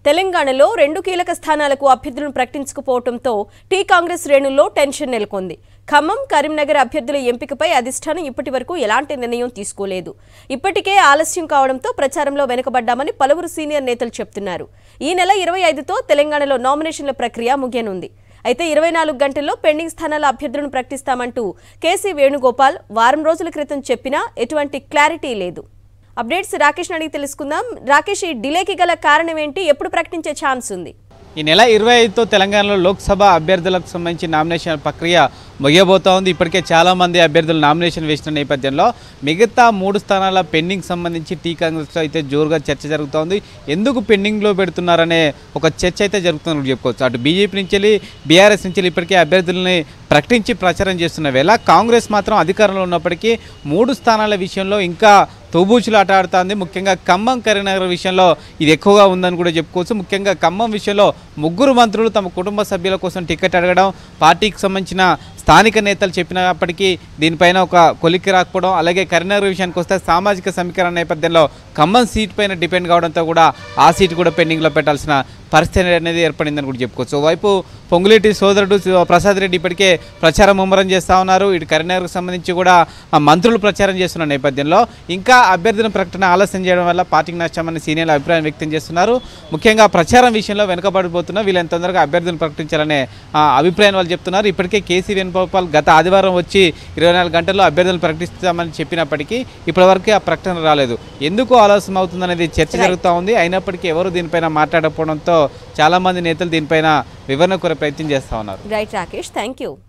తెలంగాణలో రెండు కీలక స్థానాలకు అభ్యర్థులను ప్రకటించకపోవడంతో టీ కాంగ్రెస్ శ్రేణుల్లో టెన్షన్ నెలకొంది ఖమ్మం కరీంనగర్ అభ్యర్థుల ఎంపికపై అధిష్టానం ఇప్పటి వరకు ఎలాంటి నిర్ణయం తీసుకోలేదు ఇప్పటికే ఆలస్యం కావడంతో ప్రచారంలో వెనుకబడ్డామని పలువురు సీనియర్ నేతలు చెప్తున్నారు ఈ నెల ఇరవై ఐదుతో తెలంగాణలో నామినేషన్ల ప్రక్రియ ముగియనుంది అయితే ఇరవై నాలుగు గంటల్లో పెండింగ్ స్థానాల అభ్యర్థులను ప్రకటిస్తామంటూ కేసీ వేణుగోపాల్ వారం రోజుల క్రితం చెప్పినా ఎటువంటి క్లారిటీ లేదు అప్డేట్స్ రాకేష్ అడిగి తెలుసుకుందాం రాకేష్ ఈ డిలేకి గల కారణం ఏంటి ఎప్పుడు ప్రకటించే ఛాన్స్ ఉంది ఈ నెల ఇరవై ఐదుతో తెలంగాణలో లోక్సభ అభ్యర్థులకు సంబంధించి నామినేషన్ ప్రక్రియ ముగియబోతా ఉంది ఇప్పటికే చాలామంది అభ్యర్థులు నామినేషన్ వేసిన నేపథ్యంలో మిగతా మూడు స్థానాల పెండింగ్ సంబంధించి టీ కాంగ్రెస్లో అయితే జోరుగా చర్చ జరుగుతోంది ఎందుకు పెండింగ్లో పెడుతున్నారనే ఒక చర్చ అయితే జరుగుతుందని చెప్పుకోవచ్చు అటు బీజేపీ నుంచి వెళ్ళి బీఆర్ఎస్ నుంచి వెళ్ళి ఇప్పటికే అభ్యర్థులని ప్రకటించి ప్రచారం చేస్తున్న వేళ కాంగ్రెస్ మాత్రం అధికారంలో ఉన్నప్పటికీ మూడు స్థానాల విషయంలో ఇంకా తోబూచులు ఆట ఆడుతోంది ముఖ్యంగా ఖమ్మం కరీంనగర్ విషయంలో ఇది ఎక్కువగా ఉందని కూడా చెప్పుకోవచ్చు ముఖ్యంగా ఖమ్మం విషయంలో ముగ్గురు మంత్రులు తమ కుటుంబ సభ్యుల కోసం టికెట్ అడగడం పార్టీకి సంబంధించిన స్థానిక నేతలు చెప్పినప్పటికీ దీనిపైన ఒక కొలిక్కి రాకపోవడం అలాగే కరీంనగర్ విషయానికి వస్తే సామాజిక సమీకరణ నేపథ్యంలో ఖమ్మం సీట్ పైన డిపెండ్ కావడంతో కూడా ఆ సీట్ కూడా పెండింగ్లో పెట్టాల్సిన పరిస్థితి అనేది ఏర్పడిందని కూడా చెప్పుకోవచ్చు ఓవైపు పొంగులేటి సోదరుడు ప్రసాద్ రెడ్డి ఇప్పటికే ప్రచారం ముమ్మరం చేస్తూ ఉన్నారు ఇటు కరీంనగర్కు సంబంధించి కూడా ఆ మంత్రులు ప్రచారం చేస్తున్న నేపథ్యంలో ఇంకా అభ్యర్థుల ప్రకటన ఆలస్యం చేయడం వల్ల పార్టీకి నష్టమని సీనియర్లు అభిప్రాయం వ్యక్తం చేస్తున్నారు ముఖ్యంగా ప్రచారం విషయంలో వెనుకబడిపోతున్నా వీళ్ళని తొందరగా అభ్యర్థులను ప్రకటించాలనే ఆ, అభిప్రాయం వాళ్ళు చెప్తున్నారు ఇప్పటికే కేసీ వేణుగోపాల్ గత ఆదివారం వచ్చి ఇరవై నాలుగు గంటల్లో అభ్యర్థులను ప్రకటిస్తామని చెప్పినప్పటికీ ఇప్పటివరకు ఆ ప్రకటన రాలేదు ఎందుకు ఆలస్యం అవుతుందనేది చర్చ జరుగుతూ ఉంది అయినప్పటికీ ఎవరు దీనిపైన మాట్లాడకపోవడంతో చాలామంది నేతలు దీనిపైన వివరణ కోరే ప్రయత్నం చేస్తూ ఉన్నారు రైట్ రాకేష్ థ్యాంక్ యూ